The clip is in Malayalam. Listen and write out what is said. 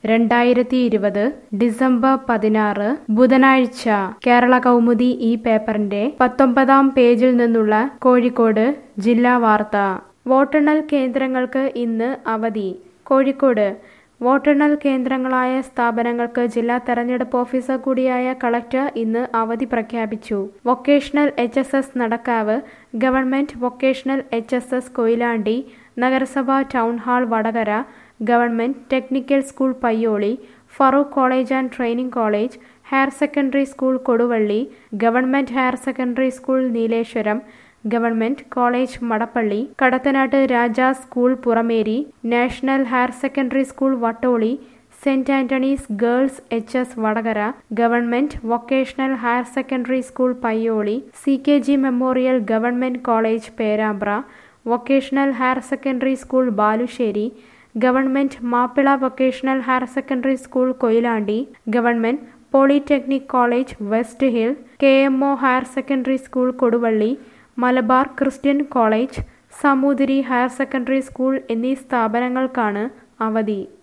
രണ്ടായിരത്തി ഇരുപത് ഡിസംബർ പതിനാറ് ബുധനാഴ്ച കേരള കൗമുദി ഈ പേപ്പറിന്റെ പത്തൊമ്പതാം പേജിൽ നിന്നുള്ള കോഴിക്കോട് ജില്ലാ വാർത്ത വോട്ടെണ്ണൽ കേന്ദ്രങ്ങൾക്ക് ഇന്ന് അവധി കോഴിക്കോട് വോട്ടെണ്ണൽ കേന്ദ്രങ്ങളായ സ്ഥാപനങ്ങൾക്ക് ജില്ലാ തെരഞ്ഞെടുപ്പ് ഓഫീസർ കൂടിയായ കളക്ടർ ഇന്ന് അവധി പ്രഖ്യാപിച്ചു vocational H S S Nadakkavu government vocational H S S Koyilandy നഗരസഭ town hall Vadakara government technical school Payyoli Farook college and training college higher secondary school Koduvally government higher secondary school Nileshwaram government college Madappally Kadathanad Raja school Purameri national higher secondary school Vattoli Saint Antony's girls H S Vadakara government vocational higher secondary school Payyoli C K G memorial government college Perambra vocational higher secondary school Balussery government Mappila vocational higher secondary school Koyilandy government polytechnic college West Hill K M O higher secondary school Koduvally Malabar Christian college Samoothiri higher secondary school എന്നീ സ്ഥാപനങ്ങൾക്കാണ് അവധി